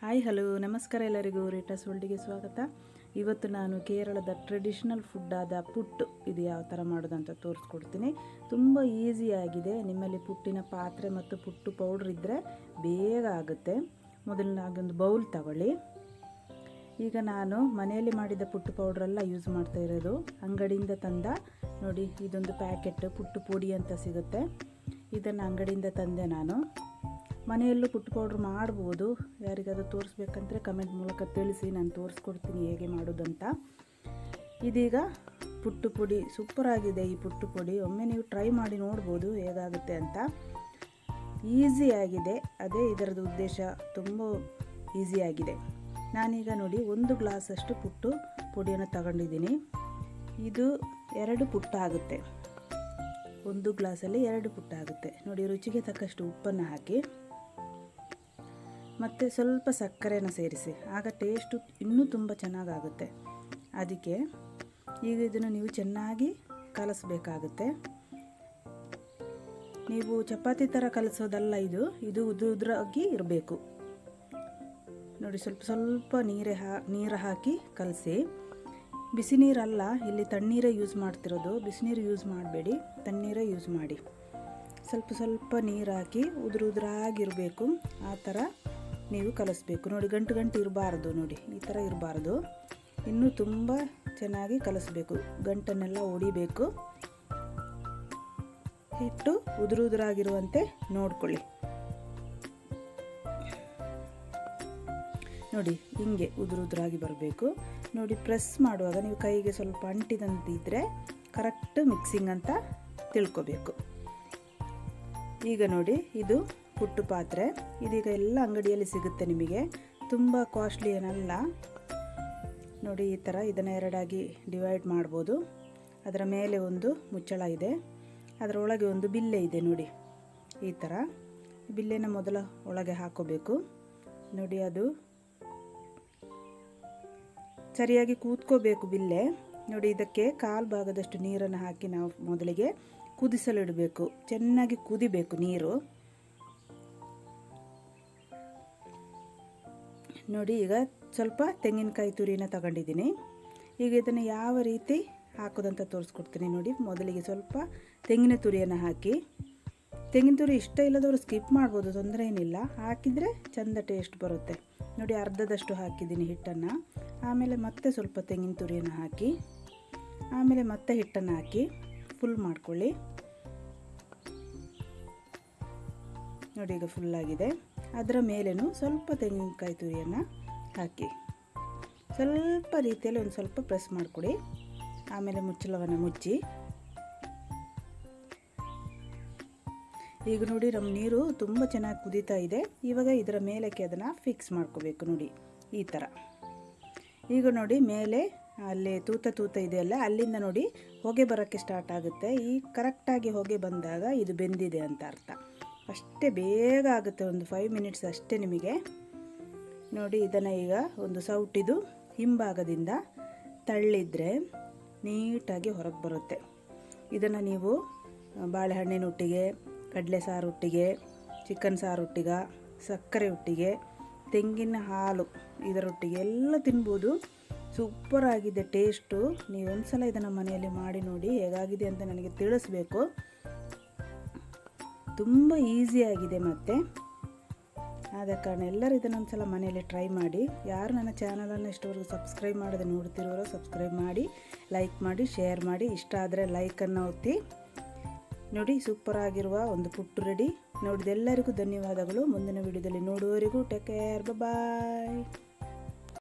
hi hello ನಮಸ್ಕಾರ ಎಲ್ಲರಿಗೂ rates ವರ್ಲ್ಡಿಗೆ ಸ್ವಾಗತ ಇವತ್ತು ನಾನು ಕೇರಳದ ಟ್ರೆಡಿಷನಲ್ ಫುಡ್ ಆದ ಪುಟ್ಟು ಇದು ಯಾವ ಥರ ಮಾಡೋದಂತ ತೋರಿಸ್ಕೊಡ್ತೀನಿ ತುಂಬ ಈಸಿಯಾಗಿದೆ ನಿಮ್ಮಲ್ಲಿ ಪುಟ್ಟಿನ ಪಾತ್ರೆ ಮತ್ತು ಪುಟ್ಟು ಪೌಡ್ರ್ ಇದ್ದರೆ ಬೇಗ ಆಗುತ್ತೆ ಮೊದಲನಾಗಿ ಒಂದು ಬೌಲ್ ತಗೊಳ್ಳಿ ಈಗ ನಾನು ಮನೆಯಲ್ಲಿ ಮಾಡಿದ ಪುಟ್ಟು ಪೌಡ್ರೆಲ್ಲ ಯೂಸ್ ಮಾಡ್ತಾ ಇರೋದು ಅಂಗಡಿಯಿಂದ ತಂದ ನೋಡಿ ಇದೊಂದು ಪ್ಯಾಕೆಟ್ ಪುಟ್ಟು ಪುಡಿ ಅಂತ ಸಿಗುತ್ತೆ ಇದನ್ನು ಅಂಗಡಿಯಿಂದ ತಂದೆ ನಾನು ಮನೆಯಲ್ಲೂ ಪುಟ್ಟು ಪೌಡ್ರ್ ಮಾಡ್ಬೋದು ಯಾರಿಗಾದ್ರೂ ತೋರಿಸ್ಬೇಕಂದ್ರೆ ಕಮೆಂಟ್ ಮೂಲಕ ತಿಳಿಸಿ ನಾನು ತೋರಿಸ್ಕೊಡ್ತೀನಿ ಹೇಗೆ ಮಾಡೋದಂತ ಇದೀಗ ಪುಟ್ಟು ಪುಡಿ ಸೂಪರಾಗಿದೆ ಈ ಪುಟ್ಟು ಪುಡಿ ಒಮ್ಮೆ ನೀವು ಟ್ರೈ ಮಾಡಿ ನೋಡ್ಬೋದು ಹೇಗಾಗುತ್ತೆ ಅಂತ ಈಸಿಯಾಗಿದೆ ಅದೇ ಇದರದ್ದು ಉದ್ದೇಶ ತುಂಬ ಈಸಿಯಾಗಿದೆ ನಾನೀಗ ನೋಡಿ ಒಂದು ಗ್ಲಾಸಷ್ಟು ಪುಟ್ಟು ಪುಡಿಯನ್ನು ತಗೊಂಡಿದ್ದೀನಿ ಇದು ಎರಡು ಪುಟ್ಟ ಆಗುತ್ತೆ ಒಂದು ಗ್ಲಾಸಲ್ಲಿ ಎರಡು ಪುಟ್ಟ ಆಗುತ್ತೆ ನೋಡಿ ರುಚಿಗೆ ತಕ್ಕಷ್ಟು ಉಪ್ಪನ್ನು ಹಾಕಿ ಮತ್ತು ಸ್ವಲ್ಪ ಸಕ್ಕರೆನ ಸೇರಿಸಿ ಆಗ ಟೇಸ್ಟು ಇನ್ನೂ ತುಂಬ ಚೆನ್ನಾಗಾಗುತ್ತೆ ಅದಕ್ಕೆ ಈಗ ಇದನ್ನು ನೀವು ಚೆನ್ನಾಗಿ ಕಲಸಬೇಕಾಗುತ್ತೆ ನೀವು ಚಪಾತಿ ಥರ ಕಲಿಸೋದಲ್ಲ ಇದು ಇದು ಉದ್ರ ಉದ್ರಾಗಿ ಇರಬೇಕು ನೋಡಿ ಸ್ವಲ್ಪ ಸ್ವಲ್ಪ ನೀರೇ ಹಾ ನೀರು ಹಾಕಿ ಕಲಸಿ ಬಿಸಿ ನೀರಲ್ಲ ಇಲ್ಲಿ ತಣ್ಣೀರೇ ಯೂಸ್ ಮಾಡ್ತಿರೋದು ಬಿಸಿನೀರು ಯೂಸ್ ಮಾಡಬೇಡಿ ತಣ್ಣೀರೇ ಯೂಸ್ ಮಾಡಿ ಸ್ವಲ್ಪ ಸ್ವಲ್ಪ ನೀರು ಹಾಕಿ ಉದುರು ಉದುರಾಗಿರಬೇಕು ಆ ಥರ ನೀವು ಕಲಿಸ್ಬೇಕು ನೋಡಿ ಗಂಟು ಗಂಟು ಇರಬಾರ್ದು ನೋಡಿ ಈ ಥರ ಇರಬಾರ್ದು ಇನ್ನೂ ತುಂಬ ಚೆನ್ನಾಗಿ ಕಲಿಸ್ಬೇಕು ಗಂಟನ್ನೆಲ್ಲ ಹೊಡಿಬೇಕು ಹಿಟ್ಟು ಉದುರು ಉದುರಾಗಿರುವಂತೆ ನೋಡ್ಕೊಳ್ಳಿ ನೋಡಿ ಹಿಂಗೆ ಉದುರು ಉದುರಾಗಿ ಬರಬೇಕು ನೋಡಿ ಪ್ರೆಸ್ ಮಾಡುವಾಗ ನೀವು ಕೈಗೆ ಸ್ವಲ್ಪ ಅಂಟಿದಂತಿದ್ರೆ ಕರೆಕ್ಟ್ ಮಿಕ್ಸಿಂಗ್ ಅಂತ ತಿಳ್ಕೊಬೇಕು ಈಗ ನೋಡಿ ಇದು ಪುಟ್ಟು ಪಾತ್ರೆ ಇದೀಗ ಎಲ್ಲ ಅಂಗಡಿಯಲ್ಲಿ ಸಿಗುತ್ತೆ ನಿಮಗೆ ತುಂಬ ಕಾಸ್ಟ್ಲಿ ಏನಲ್ಲ ನೋಡಿ ಈ ಥರ ಇದನ್ನು ಎರಡಾಗಿ ಡಿವೈಡ್ ಮಾಡ್ಬೋದು ಅದರ ಮೇಲೆ ಒಂದು ಮುಚ್ಚಳ ಇದೆ ಅದರ ಒಳಗೆ ಒಂದು ಬಿಲ್ಲೆ ಇದೆ ನೋಡಿ ಈ ಥರ ಬಿಲ್ಲೆನ ಮೊದಲ ಒಳಗೆ ಹಾಕೋಬೇಕು ನೋಡಿ ಅದು ಸರಿಯಾಗಿ ಕೂತ್ಕೋಬೇಕು ಬಿಲ್ಲೆ ನೋಡಿ ಇದಕ್ಕೆ ಕಾಲು ಭಾಗದಷ್ಟು ನೀರನ್ನು ಹಾಕಿ ನಾವು ಮೊದಲಿಗೆ ಕುದಿಸಲಿಡಬೇಕು ಚೆನ್ನಾಗಿ ಕುದಿಬೇಕು ನೀರು ನೋಡಿ ಈಗ ಸ್ವಲ್ಪ ತೆಂಗಿನಕಾಯಿ ತುರಿನ ತಗೊಂಡಿದ್ದೀನಿ ಈಗ ಇದನ್ನು ಯಾವ ರೀತಿ ಹಾಕೋದಂತ ತೋರಿಸ್ಕೊಡ್ತೀನಿ ನೋಡಿ ಮೊದಲಿಗೆ ಸ್ವಲ್ಪ ತೆಂಗಿನ ತುರಿಯನ್ನು ಹಾಕಿ ತೆಂಗಿನ ತುರಿ ಇಷ್ಟ ಇಲ್ಲದವರು ಸ್ಕಿಪ್ ಮಾಡ್ಬೋದು ತೊಂದರೆ ಏನಿಲ್ಲ ಹಾಕಿದರೆ ಚೆಂದ ಟೇಸ್ಟ್ ಬರುತ್ತೆ ನೋಡಿ ಅರ್ಧದಷ್ಟು ಹಾಕಿದ್ದೀನಿ ಹಿಟ್ಟನ್ನು ಆಮೇಲೆ ಮತ್ತೆ ಸ್ವಲ್ಪ ತೆಂಗಿನ ತುರಿಯನ್ನು ಹಾಕಿ ಆಮೇಲೆ ಮತ್ತೆ ಹಿಟ್ಟನ್ನು ಹಾಕಿ ಫುಲ್ ಮಾಡ್ಕೊಳ್ಳಿ ನೋಡಿ ಈಗ ಫುಲ್ಲಾಗಿದೆ ಅದರ ಮೇಲೇನು ಸ್ವಲ್ಪ ತೆಂಗಿನಕಾಯಿ ತುರಿಯನ್ನು ಹಾಕಿ ಸ್ವಲ್ಪ ರೀತಿಯಲ್ಲಿ ಒಂದು ಸ್ವಲ್ಪ ಪ್ರೆಸ್ ಮಾಡಿಕೊಡಿ ಆಮೇಲೆ ಮುಚ್ಚಳವನ್ನು ಮುಚ್ಚಿ ಈಗ ನೋಡಿ ನಮ್ಮ ನೀರು ತುಂಬ ಚೆನ್ನಾಗಿ ಕುದೀತಾ ಇದೆ ಇವಾಗ ಇದರ ಮೇಲಕ್ಕೆ ಅದನ್ನು ಫಿಕ್ಸ್ ಮಾಡ್ಕೋಬೇಕು ನೋಡಿ ಈ ಥರ ಈಗ ನೋಡಿ ಮೇಲೆ ಅಲ್ಲಿ ತೂತ ತೂತ ಇದೆಯಲ್ಲ ಅಲ್ಲಿಂದ ನೋಡಿ ಹೊಗೆ ಬರೋಕ್ಕೆ ಸ್ಟಾರ್ಟ್ ಆಗುತ್ತೆ ಈ ಕರೆಕ್ಟಾಗಿ ಹೊಗೆ ಬಂದಾಗ ಇದು ಬೆಂದಿದೆ ಅಂತ ಅರ್ಥ ಅಷ್ಟೇ ಬೇಗ ಆಗುತ್ತೆ ಒಂದು ಫೈವ್ ಮಿನಿಟ್ಸ್ ಅಷ್ಟೇ ನಿಮಗೆ ನೋಡಿ ಇದನ್ನು ಈಗ ಒಂದು ಸೌಟಿದು ಹಿಂಭಾಗದಿಂದ ತಳ್ಳಿದ್ರೆ ನೀಟಾಗಿ ಹೊರಗೆ ಬರುತ್ತೆ ಇದನ್ನು ನೀವು ಬಾಳೆಹಣ್ಣಿನೊಟ್ಟಿಗೆ ಕಡಲೆ ಸಾರೊಟ್ಟಿಗೆ ಚಿಕನ್ ಸಾರೊಟ್ಟಿಗ ಸಕ್ಕರೆ ಒಟ್ಟಿಗೆ ತೆಂಗಿನ ಹಾಲು ಇದರೊಟ್ಟಿಗೆ ಎಲ್ಲ ತಿನ್ಬೋದು ಸೂಪರಾಗಿದೆ ಟೇಸ್ಟು ನೀವು ಒಂದ್ಸಲ ಇದನ್ನು ಮನೆಯಲ್ಲಿ ಮಾಡಿ ನೋಡಿ ಹೇಗಾಗಿದೆ ಅಂತ ನನಗೆ ತಿಳಿಸ್ಬೇಕು ತುಂಬ ಈಸಿಯಾಗಿದೆ ಮತ್ತು ಆದ ಕಾರಣ ಎಲ್ಲರೂ ಇದನ್ನೊಂದು ಸಲ ಮನೆಯಲ್ಲಿ ಟ್ರೈ ಮಾಡಿ ಯಾರು ನನ್ನ ಚಾನಲನ್ನು ಇಷ್ಟವರೆಗೂ ಸಬ್ಸ್ಕ್ರೈಬ್ ಮಾಡದೆ ನೋಡ್ತಿರೋರು ಸಬ್ಸ್ಕ್ರೈಬ್ ಮಾಡಿ ಲೈಕ್ ಮಾಡಿ ಶೇರ್ ಮಾಡಿ ಇಷ್ಟ ಆದರೆ ಲೈಕನ್ನು ಒತ್ತಿ ನೋಡಿ ಸೂಪರ್ ಆಗಿರುವ ಒಂದು ಪುಟ್ಟು ರೆಡಿ ನೋಡಿದೆಲ್ಲರಿಗೂ ಧನ್ಯವಾದಗಳು ಮುಂದಿನ ವಿಡಿಯೋದಲ್ಲಿ ನೋಡುವವರಿಗೂ ಟೇಕ್ ಕೇರ್ ಬಾಯ್